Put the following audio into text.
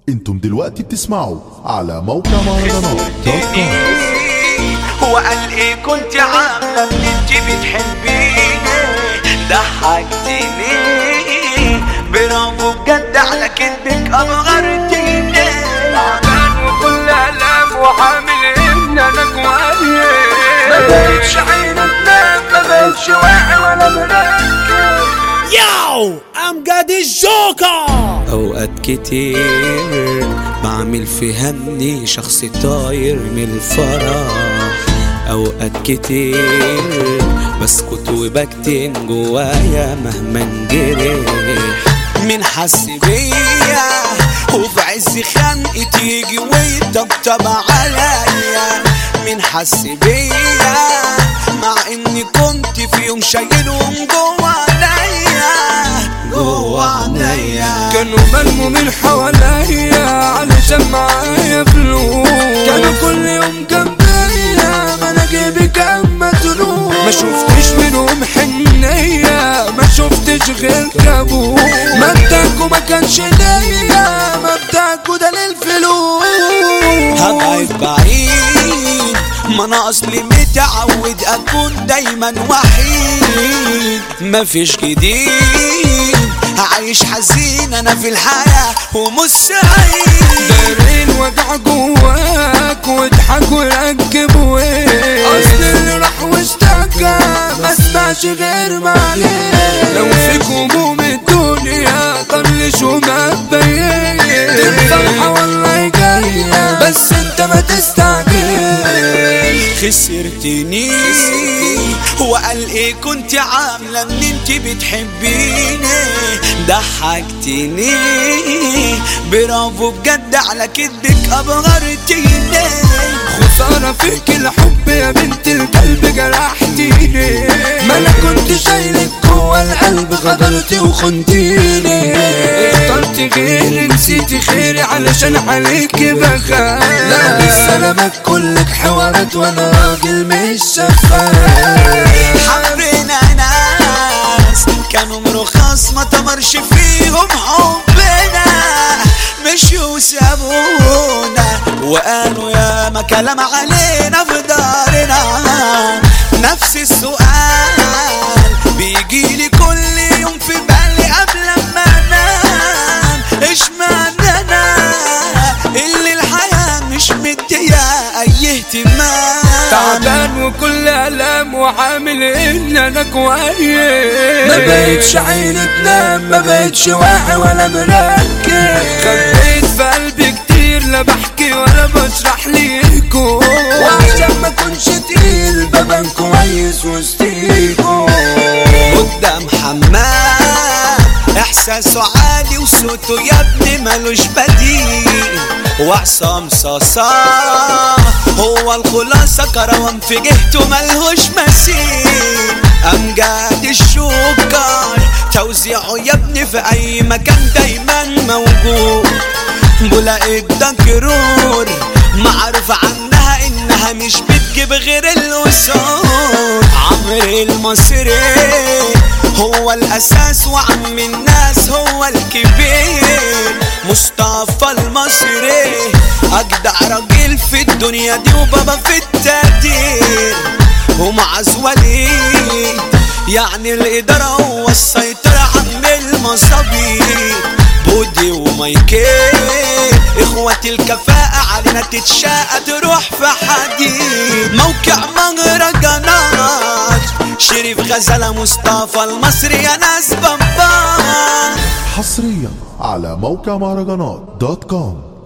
انتم دلوقتي بتسمعوا على موقع مهرجانات دوت كوم هو قال ايه كنت عامله ان انت بتحبيني ضحكتيني برافو بجد على كدبك ابغرتيني تعبان وكل الام وعامل ان انا جوايا ما بقتش عينك نام ما بقتش واعي ولا مركز Yo, I'm got the Joker. اوقات كتير بعمل في همي شخص طاير من الفرح اوقات كتير بسكت وبكتم جوايا مهما انجرح من حس بيا وفي عز خنقتي يجي ويطبطب عليا من حس بيا مع اني كنت في يوم شايلهم جوا عينيا جوا عينيا كانوا ملموا من حواليا علشان معايا فلوس كانوا كل يوم جنبيا ما انا جيبي كان مدروس ما شفتش منهم حنية ما شفتش غير كابوس مبدأكوا ما كانش ليا مبدأكوا ده للفلوس هبعد بعيد ما انا اصلي متعود اكون دايما وحيد مفيش جديد عايش حزين انا في الحياة ومش سعيد دايرين وجع جواك واضحك وركب وين اصل اللي راح واشتكى ما اسمعش غير معليه لو فيك هموم الدنيا طنش وما تبين الفرحة والله جاية بس انت ما تستعجل خسرتني هو قال ايه كنت عاملة ان انت بتحبيني ضحكتني برافو بجد على كدبك ابغرتيني خسارة فيك الحب يا بنت القلب جرحتيني ما انا كنت شايلك جوا القلب غدرتي وخنتيني اخترت غيري نسيتي خيري علشان عليك بخاف لا بالسلامة كلك حوارات وانا راجل مش شفاف حبينا ناس كانوا مرخص ما تمرش فيهم حبنا مشوا وسابونا وقالوا يا ما كلام علينا في دارنا نفس السؤال بيجيلي كل يوم في بالي قبل ما انام ايش معنى انا اللي الحياة مش مدية اي اهتمام تعبان وكل الام وعامل ان انا كويس ما بقتش عيني تنام ما بقتش واعي ولا مركز خبيت في قلبي كتير لا بحكي ولا بشرح ليكو وعشان ما كنش تقيل ببان كويس وسطيكو قدام حمام احساسه عالي وصوته يا ابني ملوش بديل وعصام صاصا هو الخلاصة كروان في جهته ملهوش مثيل امجاد الشوكر توزيعه يا ابني في اي مكان دايما موجود بلاقي الدكرور معروف عنها انها مش بتجيب غير الاسود عمرو المصري هو الاساس وعم الناس هو الكبير مصطفى المصري اجدع راجل في الدنيا دي وبابا في التقدير ومعز وليد يعني الإدارة هو السيطرة عم المصابيح بودي ومايكل اخواتي الكفاءة علينا تتشاقى تروح في حديد موقع مهرجانات شريف غزالة مصطفى المصري يا ناس بابا حصريا على موقع مهرجانات دوت كوم